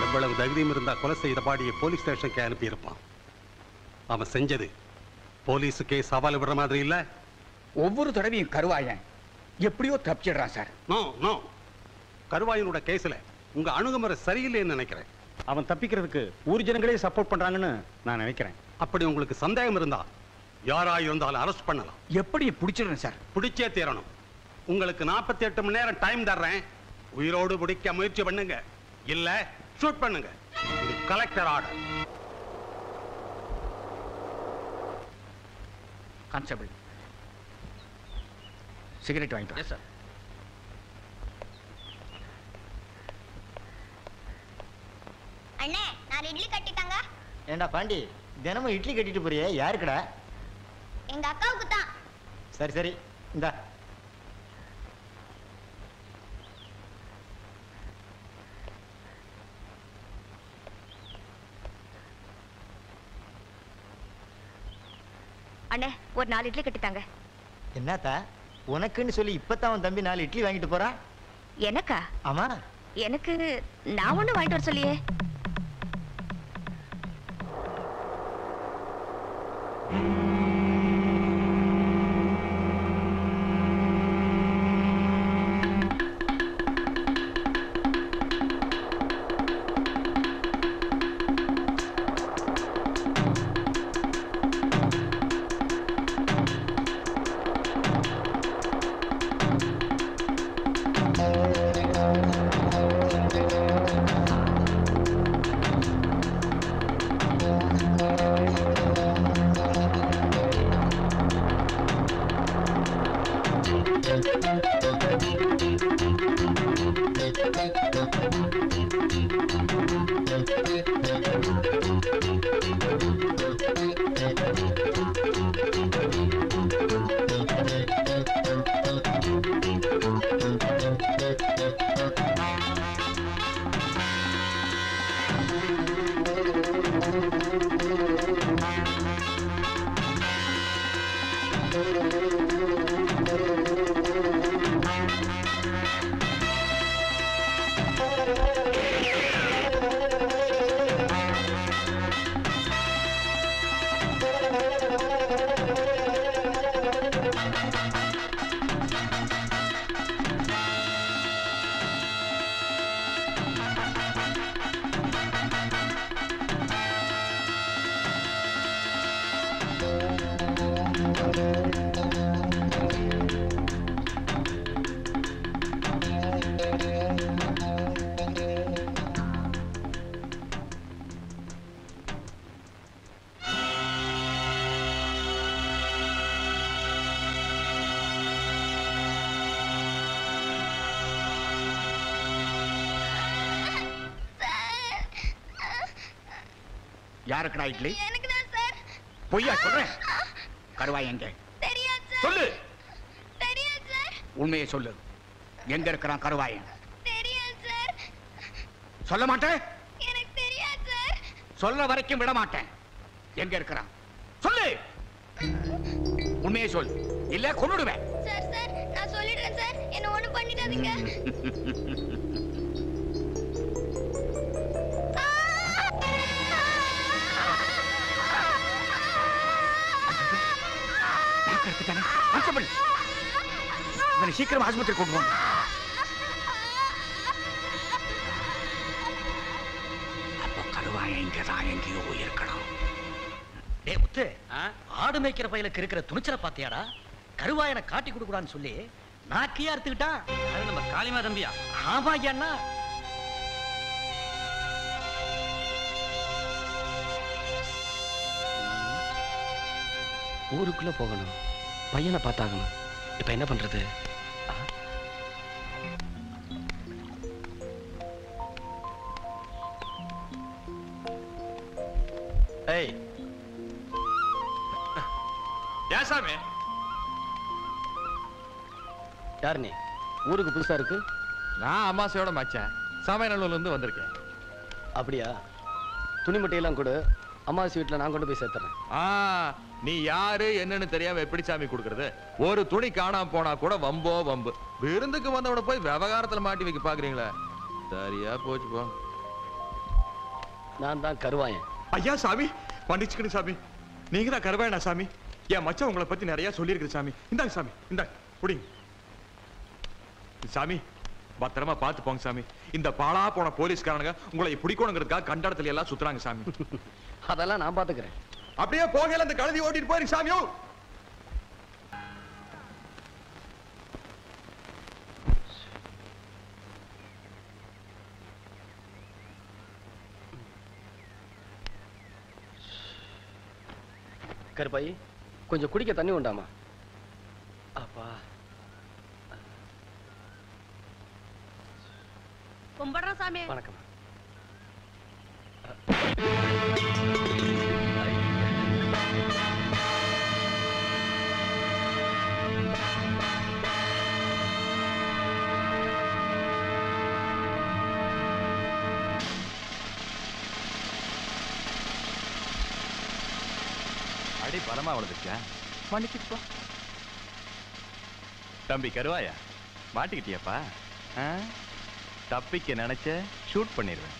அவ்வளவு தைரியம் இருந்தா கொலை செய்த பாடியை போலீஸ் ஸ்டேஷனுக்கு அனுப்பியிருப்பான் அவன் செஞ்சது போலீஸுக்கே சவால் விடுற மாதிரி இல்ல ஒவ்வொரு தடவையும் கருவாயன் எப்படியோ தப்பிச்சிடுறான் சார் நோ நோ கருவாயனோட கேஸ்ல உங்க அணுகுமுறை சரியில்லைன்னு நினைக்கிறேன் அவன் தப்பிக்கிறதுக்கு ஊர் ஜனங்களே சப்போர்ட் பண்றாங்கன்னு நான் நினைக்கிறேன் அப்படி உங்களுக்கு சந்தேகம் இருந்தா யாரா இருந்தாலும் அரெஸ்ட் பண்ணலாம் எப்படி பிடிச்சிடுறேன் சார் பிடிச்சே தீரணும் உங்களுக்கு 48 எட்டு மணி நேரம் டைம் தர்றேன் உயிரோடு பிடிக்க முயற்சி பண்ணுங்க இல்ல ஷூட் பண்ணுங்க இது கலெக்டர் ஆர்டர் கான்ஸ்டபிள் சிகரெட் வாங்கிட்டு எஸ் சார் அண்ணே நாலு இட்லி கட்டிட்டாங்க ஏண்டா பாண்டி தினமும் இட்லி கட்டிட்டு போறியே யாருக்குடா எங்க அக்காவுக்கு தான் சரி சரி இந்தா அண்ணே ஒரு நாலு இட்லி கட்டித்தாங்க என்னத்தா உனக்குன்னு சொல்லி இப்பதான் உன் தம்பி நாலு இட்லி வாங்கிட்டு போறான் எனக்கா ஆமா எனக்கு நான் ஒண்ணும் வாங்கிட்டு வர சொல்லியே யாருக்குடா இட்லி எனக்கு தான் சார் பொய்யா சொல்றேன் கருவாய் எங்க தெரியாது சார் சொல்லு தெரியாது சார் உண்மையை சொல்லு எங்க இருக்கிறான் கருவாயன் தெரியாது சார் சொல்ல மாட்டேன் எனக்கு தெரியாது சார் சொல்ல வரைக்கும் விட மாட்டேன் எங்க இருக்கிறான் சொல்லு உண்மையை சொல் இல்ல கொன்னுடுவேன் சார் சார் நான் சொல்லிடுறேன் சார் என்ன ஒண்ணும் பண்ணிடாதீங்க பார்க்கறதுக்கானே கான்ஸ்டபிள் இவனை சீக்கிரம் ஆஸ்பத்திரி கொண்டு போங்க அப்போ கருவாயன் இங்கதான் எங்கேயோ இருக்கணும் டேய் முத்து ஆடு மேய்க்கிற பையலுக்கு இருக்கிற துணிச்சலை பாத்தியாடா கருவாயனை காட்டி கொடுக்கூடான்னு சொல்லி நாக்கியா எடுத்துக்கிட்டான் அது நம்ம காளிமா தம்பியா ஆமா அண்ணா ஊருக்குள்ள போகணும் பையனை பார்த்தாகணும் இப்ப என்ன பண்றது ஆ? ஏய் ஏன் சாமி யார் நீ ஊருக்கு புதுசா இருக்கு நான் அம்மாசையோட மச்சான் சமையநல்லூர்ல இருந்து வந்திருக்கேன் அப்படியா துணி மட்டையெல்லாம் கொடு அம்மாசி வீட்டுல நான் கொண்டு போய் சேர்த்துறேன் ஆ நீ யாரு என்னன்னு தெரியாம எப்படி சாமி கொடுக்கறது ஒரு துணி காணாம போனா கூட வம்போ வம்பு விருந்துக்கு வந்தவன போய் விவகாரத்துல மாட்டி வைக்க பாக்குறீங்களா சரியா போச்சு போ நான் தான் கருவாயன் ஐயா சாமி மன்னிச்சுக்கணும் சாமி நீங்க தான் கருவாயனா சாமி என் மச்சான் உங்களை பத்தி நிறைய சொல்லியிருக்கு சாமி இந்தாங்க சாமி இந்தாங்க புடிங்க சாமி பத்திரமா பார்த்து போங்க சாமி இந்த பாலா போன போலீஸ்காரனுங்க உங்களை பிடிக்கணுங்கிறதுக்காக கண்ட இடத்துல எல்லாம் சுத்துறாங்க சாமி அதெல்லாம் நான் பாத்துக்கிறேன் அப்படியே போகையில அந்த கழுதி ஓட்டிட்டு போயிருக்கு சாமியோ கருப்பாயி கொஞ்சம் குடிக்க தண்ணி உண்டாமா அப்பா கும்பிடுறோம் சாமி வணக்கம் அடி பலமா வளர்ந்துச்சா மன்னிச்சுப்பா தம்பி கருவாயா மாட்டிக்கிட்டியாப்பா ஆ? தப்பிக்க நினைச்ச ஷூட் பண்ணிடுவேன்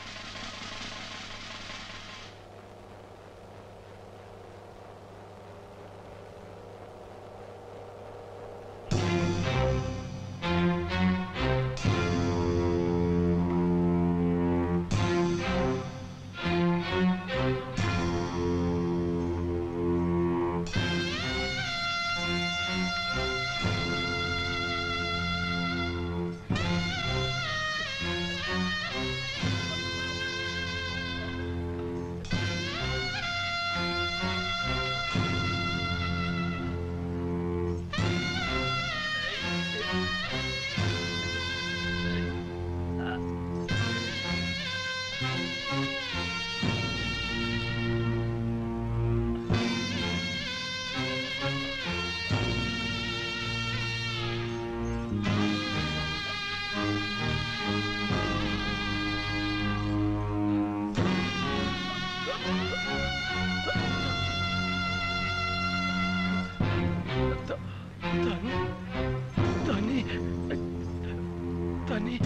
தண்ணி தண்ணி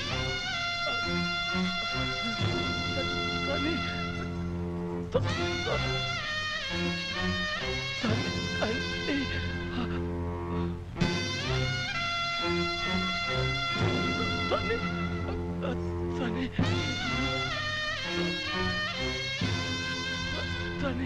தண்ணி தண்ணி தண்ணி தண்ணி